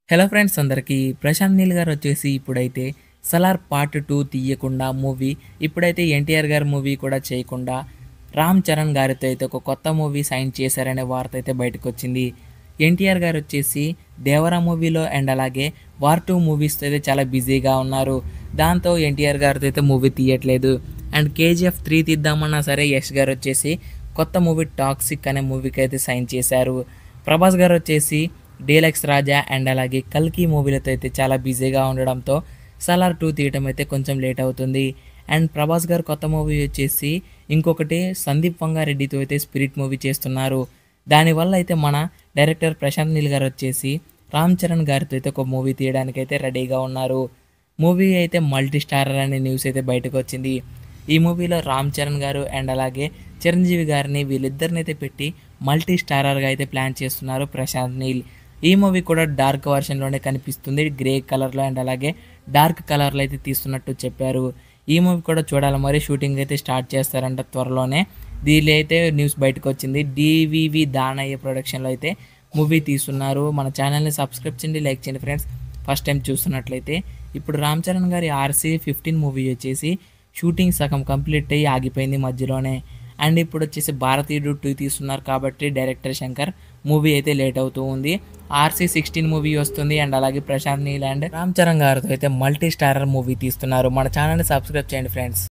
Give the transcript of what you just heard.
hello friends అందరికీ ప్రశాంత్ నీల్ గారు వచ్చేసి ఇప్పుడైతే సలార్ పార్ట్ టూ తీయకుండా మూవీ ఇప్పుడైతే ఎన్టీఆర్ గారి మూవీ కూడా చేయకుండా రామ్ చరణ్ గారితో అయితే ఒక కొత్త మూవీ సైన్ చేశారనే వార్త అయితే బయటకు వచ్చింది ఎన్టీఆర్ గారు వచ్చేసి దేవరా మూవీలో అండ్ అలాగే వార్ టూ మూవీస్తో అయితే చాలా బిజీగా ఉన్నారు దాంతో ఎన్టీఆర్ గారితో అయితే మూవీ తీయట్లేదు అండ్ కేజీఎఫ్ త్రీ తీద్దామన్నా సరే యష్ గారు వచ్చేసి కొత్త మూవీ టాక్సిక్ అనే మూవీకి అయితే సైన్ చేశారు ప్రభాస్ గారు వచ్చేసి డీలక్స్ రాజా అండ్ అలాగే కల్కి మూవీలతో అయితే చాలా బిజీగా ఉండడంతో సలార్ టూ తీయటం అయితే కొంచెం లేట్ అవుతుంది అండ్ ప్రభాస్ గారు కొత్త మూవీ వచ్చేసి ఇంకొకటి సందీప్ వంగారెడ్డితో అయితే స్పిరిట్ మూవీ చేస్తున్నారు దానివల్ల అయితే మన డైరెక్టర్ ప్రశాంత్ నీల్ గారు వచ్చేసి రామ్ చరణ్ గారితో అయితే ఒక మూవీ తీయడానికి అయితే రెడీగా ఉన్నారు మూవీ అయితే మల్టీ స్టారర్ అనే న్యూస్ అయితే బయటకు వచ్చింది ఈ మూవీలో రామ్ చరణ్ గారు అండ్ అలాగే చిరంజీవి గారిని వీళ్ళిద్దరిని అయితే పెట్టి మల్టీ స్టారర్గా అయితే ప్లాన్ చేస్తున్నారు ప్రశాంత్ నీల్ ఈ మూవీ కూడా డార్క్ వర్షన్లోనే కనిపిస్తుంది గ్రే కలర్లో అండ్ అలాగే డార్క్ కలర్లో అయితే తీస్తున్నట్టు చెప్పారు ఈ మూవీ కూడా చూడాలి మరి షూటింగ్ అయితే స్టార్ట్ చేస్తారంట త్వరలోనే దీనిలో అయితే న్యూస్ బయటకు వచ్చింది డివివి దానయ్య ప్రొడక్షన్లో అయితే మూవీ తీస్తున్నారు మన ఛానల్ని సబ్స్క్రైబ్ చేయండి లైక్ చేయండి ఫ్రెండ్స్ ఫస్ట్ టైం చూస్తున్నట్లయితే ఇప్పుడు రామ్ చరణ్ గారి ఆర్సీ ఫిఫ్టీన్ మూవీ వచ్చేసి షూటింగ్ సగం కంప్లీట్ అయ్యి ఆగిపోయింది మధ్యలోనే అండ్ ఇప్పుడు వచ్చేసి భారతీయుడు టూ తీస్తున్నారు కాబట్టి డైరెక్టర్ శంకర్ మూవీ అయితే లేట్ అవుతూ ఉంది ఆర్సీ సిక్స్టీన్ మూవీ వస్తుంది అండ్ అలాగే ప్రశాంత్ నీల్ అండ్ రామ్ చరణ్ గారితో అయితే మల్టీ స్టారర్ మూవీ తీస్తున్నారు మన ఛానల్ని సబ్స్క్రైబ్ చేయండి ఫ్రెండ్స్